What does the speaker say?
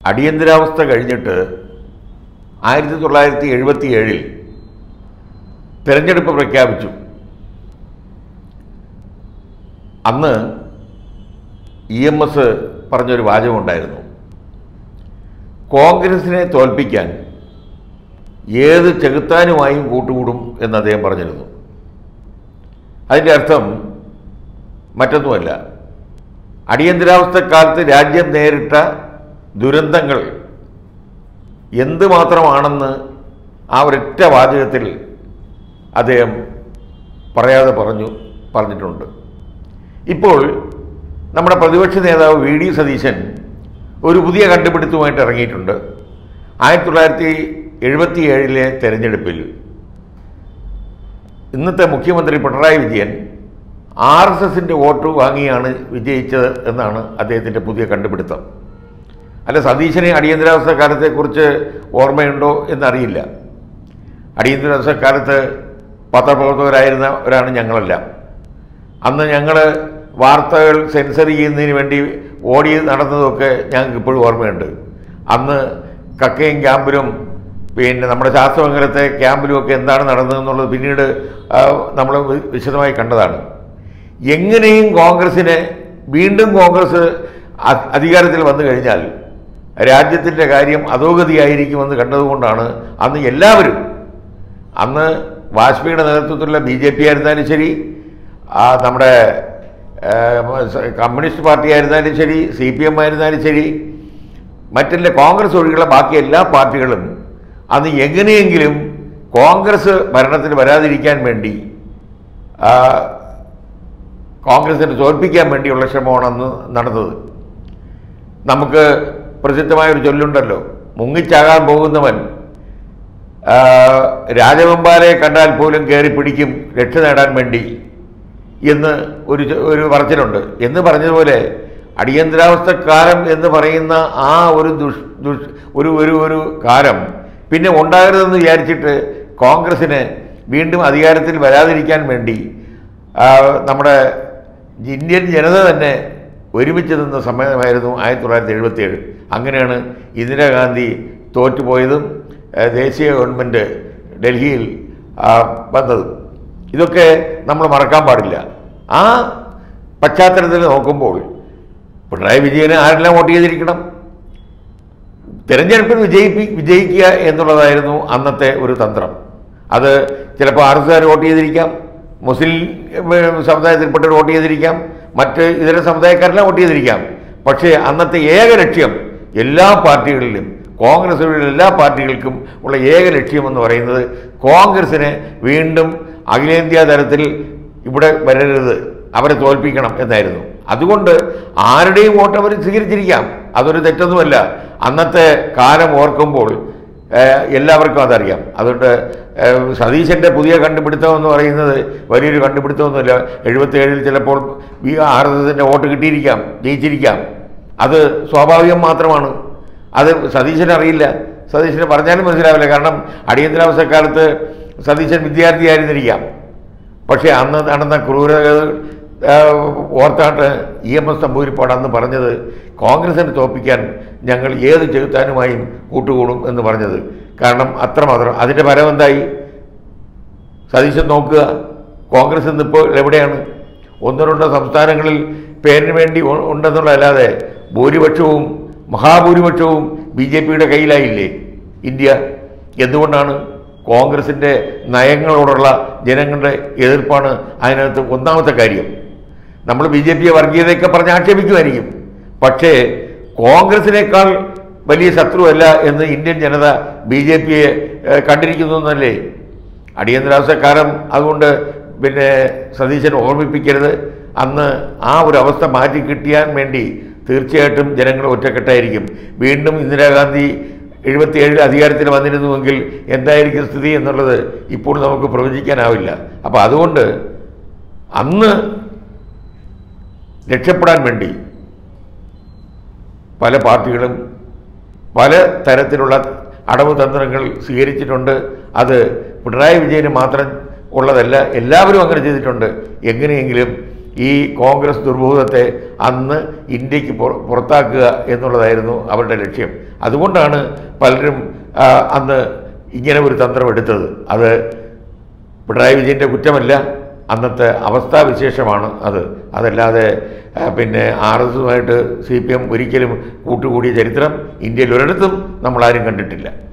അടിയന്തരാവസ്ഥ കഴിഞ്ഞിട്ട് ആയിരത്തി തൊള്ളായിരത്തി എഴുപത്തി ഏഴിൽ തിരഞ്ഞെടുപ്പ് പ്രഖ്യാപിച്ചു അന്ന് ഇ എം എസ് പറഞ്ഞൊരു വാചകമുണ്ടായിരുന്നു കോൺഗ്രസിനെ തോൽപ്പിക്കാൻ ഏത് ചെകുത്താനുമായും കൂട്ടുകൂടും എന്ന് അദ്ദേഹം പറഞ്ഞിരുന്നു അതിൻ്റെ അർത്ഥം മറ്റൊന്നുമല്ല അടിയന്തരാവസ്ഥക്കാലത്ത് രാജ്യം നേരിട്ട ദുരന്തങ്ങൾ എന്തുമാത്രമാണെന്ന് ആ ഒരൊറ്റ വാചകത്തിൽ അദ്ദേഹം പറയാതെ പറഞ്ഞു പറഞ്ഞിട്ടുണ്ട് ഇപ്പോൾ നമ്മുടെ പ്രതിപക്ഷ നേതാവ് വി ഡി സതീശൻ ഒരു പുതിയ കണ്ടുപിടുത്തവുമായിട്ട് ഇറങ്ങിയിട്ടുണ്ട് ആയിരത്തി തൊള്ളായിരത്തി എഴുപത്തി ഏഴിലെ തെരഞ്ഞെടുപ്പിൽ ഇന്നത്തെ മുഖ്യമന്ത്രി പിണറായി വിജയൻ ആർ എസ് എസിൻ്റെ വോട്ട് വാങ്ങിയാണ് വിജയിച്ചത് എന്നാണ് അദ്ദേഹത്തിൻ്റെ പുതിയ കണ്ടുപിടുത്തം അല്ല സതീശനെ അടിയന്തരാവസ്ഥ കാലത്തെക്കുറിച്ച് ഓർമ്മയുണ്ടോ എന്നറിയില്ല അടിയന്തരാവസ്ഥ കാലത്ത് പത്രപ്രവർത്തകരായിരുന്നവരാണ് ഞങ്ങളെല്ലാം അന്ന് ഞങ്ങൾ വാർത്തകൾ സെൻസർ ചെയ്യുന്നതിന് വേണ്ടി ഓടി നടന്നതൊക്കെ ഞങ്ങൾക്ക് ഇപ്പോഴും ഓർമ്മയുണ്ട് അന്ന് കക്കയും ക്യാമ്പിലും പിന്നെ നമ്മുടെ ശാസ്ത്രമംഗലത്തെ ക്യാമ്പിലും ഒക്കെ എന്താണ് നടന്നതെന്നുള്ളത് പിന്നീട് നമ്മൾ വിശദമായി കണ്ടതാണ് എങ്ങനെയും കോൺഗ്രസിനെ വീണ്ടും കോൺഗ്രസ് അ- അധികാരത്തിൽ വന്നു കഴിഞ്ഞാൽ രാജ്യത്തിൻ്റെ കാര്യം അധോഗതിയായിരിക്കുമെന്ന് കണ്ടതുകൊണ്ടാണ് അന്ന് എല്ലാവരും അന്ന് വാജ്പേയിയുടെ നേതൃത്വത്തിലുള്ള ബി ജെ പി ആയിരുന്നാലും ശരി ആ നമ്മുടെ ഏഹ്, സ- കമ്മ്യൂണിസ്റ്റ് പാർട്ടി ആയിരുന്നാലും ശരി സി പി എം ആയിരുന്നാലും ശരി മറ്റെല്ലാ കോൺഗ്രസ് ഒഴികെയുള്ള ബാക്കി എല്ലാ പാർട്ടികളും അന്ന് എങ്ങനെയെങ്കിലും കോൺഗ്രസ് ഭരണത്തിൽ വരാതിരിക്കാൻ വേണ്ടി ആ, കോൺഗ്രസിനെ തോൽപ്പിക്കാൻ വേണ്ടിയുള്ള ശ്രമമാണ് അന്ന് നടന്നത് നമുക്ക് പ്രസിദ്ധമായ ഒരു ചൊല്ലുണ്ടല്ലോ മുങ്ങിച്ചാകാൻ പോകുന്നവൻ ആ, രാജവെമ്പാലെ കണ്ടാൽ പോലും കയറി പിടിക്കും രക്ഷ നേടാൻ വേണ്ടി എന്ന് ഒരു ചൊ- ഒരു പറച്ചിലുണ്ട് എന്ന് പറഞ്ഞതുപോലെ അടിയന്തരാവസ്ഥ കാലം എന്ന് പറയുന്ന ആ ഒരു ദുഷ് ദുഷ് ഒരു ഒരു ഒരു കാലം പിന്നെ ഉണ്ടാകരുതെന്ന് വിചാരിച്ചിട്ട് കോൺഗ്രസ്സിന് വീണ്ടും അധികാരത്തിൽ വരാതിരിക്കാൻ വേണ്ടി ആ, നമ്മുടെ ഇന്ത്യൻ ജനത തന്നെ ഒരുമിച്ച് നിന്ന സമയമായിരുന്നു ആയിരത്തി തൊള്ളായിരത്തി എഴുപത്തി ഏഴ് അങ്ങനെയാണ് ഇന്ദിരാഗാന്ധി തോറ്റുപോയതും ഏഹ്, ദേശീയ ഗവൺമെൻറ് ഡൽഹിയിൽ ആ, വന്നതും ഇതൊക്കെ നമ്മൾ മറക്കാൻ പാടില്ല ആ പശ്ചാത്തലത്തിൽ നോക്കുമ്പോൾ പിണറായി വിജയന് ആരെല്ലാം വോട്ട് ചെയ്തിരിക്കണം തിരഞ്ഞെടുപ്പിൽ വിജയിപ്പി വിജയിക്കുക എന്നുള്ളതായിരുന്നു അന്നത്തെ ഒരു തന്ത്രം അത് ചിലപ്പോൾ ആർ എസ് വോട്ട് ചെയ്തിരിക്കാം മുസ്ലിം ഏഹ്, സമുദായത്തിൽപ്പെട്ടവർ വോട്ട് ചെയ്തിരിക്കാം മറ്റ് ഇതര സമുദായക്കാരെല്ലാം വോട്ട് ചെയ്തിരിക്കാം പക്ഷേ അന്നത്തെ ഏക ലക്ഷ്യം എല്ലാ പാർട്ടികളിലും കോൺഗ്രസിലുള്ള എല്ലാ പാർട്ടികൾക്കും ഉള്ള ഏക ലക്ഷ്യമെന്ന് പറയുന്നത് കോൺഗ്രസിനെ വീണ്ടും അഖിലേന്ത്യാ തലത്തിൽ ഇവിടെ വരരുത് അവരെ തോൽപ്പിക്കണം എന്നായിരുന്നു അതുകൊണ്ട് ആരുടെയും വോട്ട് അവർ സ്വീകരിച്ചിരിക്കാം അതൊരു തെറ്റൊന്നുമല്ല അന്നത്തെ കാലം ഓർക്കുമ്പോൾ ഏഹ്, എല്ലാവർക്കും അതറിയാം അതുകൊണ്ട് ഏഹ്, സതീശൻ്റെ പുതിയ കണ്ടുപിടുത്തം എന്ന് പറയുന്നത് വലിയൊരു കണ്ടുപിടുത്തമൊന്നുമില്ല എഴുപത്തേഴിൽ ചിലപ്പോൾ ഈ ആർ എസ് എസിൻ്റെ വോട്ട് കിട്ടിയിരിക്കാം ജയിച്ചിരിക്കാം അത് സ്വാഭാവികം മാത്രമാണ് അത് സതീശന് അറിയില്ല സതീശന് പറഞ്ഞാലും മനസ്സിലാവില്ല കാരണം അടിയന്തരാവസ്ഥക്കാലത്ത് സതീശൻ വിദ്യാർത്ഥിയായിരുന്നിരിക്കാം പക്ഷേ അന്ന് നടന്ന ക്രൂരതകൾ ആ, ഓർത്താട്ട് ഇ എം എസ് നമ്പൂരിപ്പാട് അന്ന് പറഞ്ഞത് കോൺഗ്രസിനെ തോൽപ്പിക്കാൻ ഞങ്ങൾ ഏത് ചെകുത്താനുമായും കൂട്ടുകൂടും എന്ന് പറഞ്ഞത് കാരണം അത്രമാത്രം അതിൻ്റെ ഫലം എന്തായി സതീശൻ നോക്കുക കോൺഗ്രസ് ഇന്നിപ്പോൾ എവിടെയാണ് ഒന്നോ രണ്ടോ സംസ്ഥാനങ്ങളിൽ പേരിന് വേണ്ടി ഉ- ഉണ്ടെന്നുള്ളതല്ലാതെ ഭൂരിപക്ഷവും മഹാഭൂരിപക്ഷവും ബി ജെ പിയുടെ കയ്യിലായില്ലേ ഇന്ത്യ എന്തുകൊണ്ടാണ് കോൺഗ്രസിൻ്റെ നയങ്ങളോടുള്ള ജനങ്ങളുടെ എതിർപ്പാണ് അതിനകത്ത് ഒന്നാമത്തെ കാര്യം നമ്മൾ ബി ജെ പിയെ വർഗീയതയൊക്കെ പറഞ്ഞ് ആക്ഷേപിക്കുമായിരിക്കും പക്ഷേ കോൺഗ്രസിനേക്കാൾ വലിയ ശത്രുവല്ല എന്ന് ഇന്ത്യൻ ജനത ബി ജെ പിയെ കണ്ടിരിക്കുന്നു എന്നല്ലേ അടിയന്തരാവസ്ഥക്കാലം അതുകൊണ്ട് പിന്നെ സതീശൻ ഓർമ്മിപ്പിക്കരുത് അന്ന് ആ ഒരു അവസ്ഥ മാറ്റി കിട്ടിയാൻ വേണ്ടി തീർച്ചയായിട്ടും ജനങ്ങൾ ഒറ്റക്കെട്ടായിരിക്കും വീണ്ടും ഇന്ദിരാഗാന്ധി എഴുപത്തിയേഴിൽ അധികാരത്തിൽ വന്നിരുന്നുവെങ്കിൽ എന്തായിരിക്കും സ്ഥിതി എന്നുള്ളത് ഇപ്പോൾ നമുക്ക് പ്രവചിക്കാനാവില്ല അപ്പോൾ അതുകൊണ്ട് അന്ന് രക്ഷപ്പെടാൻ വേണ്ടി പല പാർട്ടികളും പല തരത്തിലുള്ള അടവ് തന്ത്രങ്ങൾ സ്വീകരിച്ചിട്ടുണ്ട് അത് പിണറായി വിജയന് മാത്രം ഉള്ളതല്ല എല്ലാവരും അങ്ങനെ ചെയ്തിട്ടുണ്ട് എങ്ങനെയെങ്കിലും ഈ കോൺഗ്രസ് ദുർഭൂതത്തെ അന്ന് ഇന്ത്യക്ക് പുറ- പുറത്താക്കുക എന്നുള്ളതായിരുന്നു അവരുടെ ലക്ഷ്യം അതുകൊണ്ടാണ് പലരും ആ, അന്ന് ഇങ്ങനെ ഒരു തന്ത്രം എടുത്തത് അത് പിണറായി വിജയൻ്റെ കുറ്റമല്ല അന്നത്തെ അവസ്ഥാവിശേഷമാണ് അത് അതല്ലാതെ ആ, പിന്നെ ആർ എസുമായിട്ട് സി പി എം ഒരിക്കലും കൂട്ടുകൂടിയ ചരിത്രം ഇന്ത്യയിൽ ഒരിടത്തും നമ്മളാരും കണ്ടിട്ടില്ല